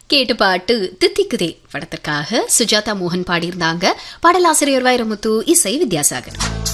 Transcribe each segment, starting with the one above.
கேட்டு பாட்டு தித்திக்குதே படத்திற்காக சுஜாதா மோகன் பாடியிருந்தாங்க பாடலாசிரியர் வைரமுத்து இசை வித்யாசாகர்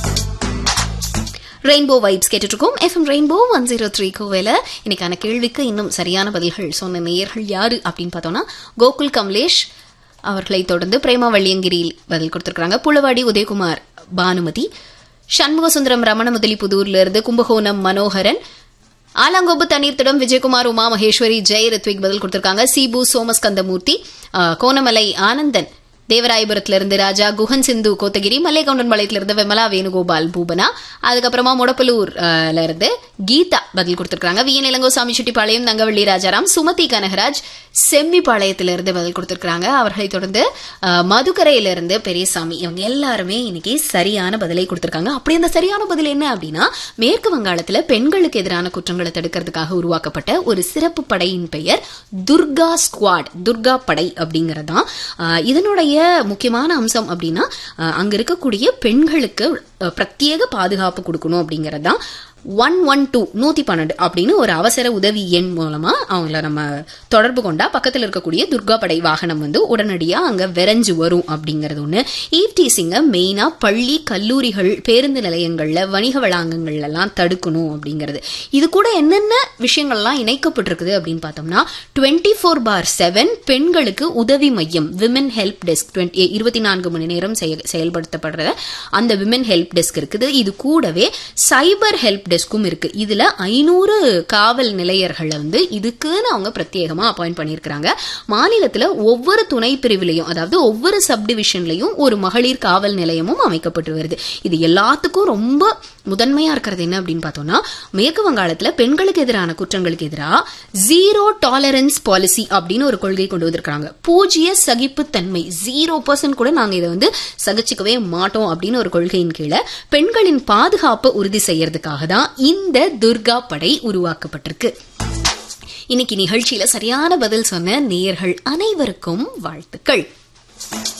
ரெயின்போ வைப்ஸ் கேட்டுட்டு இருக்கோம் FM rainbow one zero three கோவில இன்னைக்கான கேள்விக்கு இன்னும் சரியான பதில்கள் சொன்ன நேயர்கள் யாரு அப்படின்னு பார்த்தோம்னா கோகுல் கமலேஷ் அவர்களை தொடர்ந்து பிரேமா வள்ளியங்கிரியில் பதில் கொடுத்திருக்காங்க புலவாடி உதயகுமார் பானுமதி சண்முகசுந்தரம் ரமண முதலிபுதூர்ல இருந்து கும்பகோணம் மனோகரன் ஆலாங்கோபு தண்ணீர்த்திடம் விஜயகுமார் உமா மகேஸ்வரி ஜெய் ரித்விக் பதில் கொடுத்திருக்காங்க சிபு சோமஸ்கந்தமூர்த்தி ஆ, கோணமலை ஆனந்தன் தேவராயபுரத்திலிருந்து ராஜா குஹன் சிந்து கோத்தகிரி மல்லைகவுண்டன் பாளையத்திலிருந்து விமலா வேணுகோபால் பூபனா அதுக்கப்புறமா முடப்பலூர்ல இருந்து கீதா பதில் கொடுத்திருக்காங்க வி என் இளங்கோசாமி செட்டிப்பாளையம் தங்கவள்ளி ராஜாராம் சுமதி கனகராஜ் செம்மிப்பாளையத்திலிருந்து பதில் கொடுத்திருக்காங்க அவர்களை தொடர்ந்து ஆ, மதுக்கரையிலிருந்து பெரியசாமி இவங்க எல்லாருமே இன்னைக்கு சரியான பதிலை கொடுத்திருக்காங்க அப்படி அந்த சரியான பதில் என்ன அப்படின்னா மேற்கு வங்காளத்துல பெண்களுக்கு எதிரான குற்றங்களை தடுக்கிறதுக்காக உருவாக்கப்பட்ட ஒரு சிறப்பு படையின் பெயர் துர்கா ஸ்குவாட் துர்கா படை அப்படிங்கறதுதான் ஆஹ் இதனுடைய முக்கியமான அம்சம் அப்படின்னா ஆஹ் அங்க இருக்கக்கூடிய பெண்களுக்கு ஆஹ் பிரத்யேக பாதுகாப்பு கொடுக்கணும் அப்படிங்கறதுதான் ஒன் ஒன் டூ நூத்தி பன்னெண்டு அப்படின்னு ஒரு அவசர உதவி எண் மூலமா அவங்கள நம்ம தொடர்பு கொண்டா பக்கத்துல இருக்கக்கூடிய துர்கா படை வாகனம் வந்து உடனடியா அங்க விரைஞ்சு வரும் அப்படிங்கறது ஒண்ணு ஈவ் டீசிங்க மெயினா பள்ளி கல்லூரிகள் பேருந்து நிலையங்கள்ல வணிக வளாகங்கள்ல எல்லாம் தடுக்கணும் அப்படிங்கிறது இது கூட என்னென்ன விஷயங்கள்லாம் இணைக்கப்பட்டிருக்குது அப்படின்னு பார்த்தோம்னா டுவெண்ட்டி ஃபோர் பார் செவன் பெண்களுக்கு உதவி மையம் விமன் ஹெல்ப் டெஸ்க் இருபத்தி நான்கு மணி நேரம் செயல்- செயல்படுத்தப்படுற அந்த விமன் ஹெல்ப் டெஸ்க் இருக்குது இது கூடவே சைபர் ஹெல்ப் டெஸ்க்கும் இருக்கு இதுல ஐநூறு காவல் நிலையர்களை வந்து இதுக்குன்னு அவங்க பிரத்யேகமா அப்பாயிண்ட் பண்ணியிருக்கிறாங்க மாநிலத்துல ஒவ்வொரு துணை பிரிவிலையும் அதாவது ஒவ்வொரு சப்டிவிஷன்லயும் ஒரு மகளிர் காவல் நிலையமும் அமைக்கப்பட்டு வருது இது எல்லாத்துக்கும் ரொம்ப முதன்மையா இருக்கிறது என்ன அப்படின்னு பார்த்தோம்னா மேற்கு வங்காளத்துல பெண்களுக்கு எதிரான குற்றங்களுக்கு எதிராக ஜீரோ டாலரன்ஸ் பாலிசி அப்படின்னு ஒரு கொள்கை கொண்டு வந்திருக்காங்க பூஜ்ய சகிப்புத்தன்மை ஜீரோ பர்சன்ட் கூட நாங்க இதை வந்து சகிச்சுக்கவே மாட்டோம் அப்படின்னு ஒரு கொள்கையின் கீழே பெண்களின் பாதுகாப்பை உறுதி செய்யறதுக்காக தான் இந்த துர்கா படை உருவாக்கப்பட்டிருக்கு இன்னைக்கு நிகழ்ச்சியில சரியான பதில் சொன்ன நேயர்கள் அனைவருக்கும் வாழ்த்துக்கள்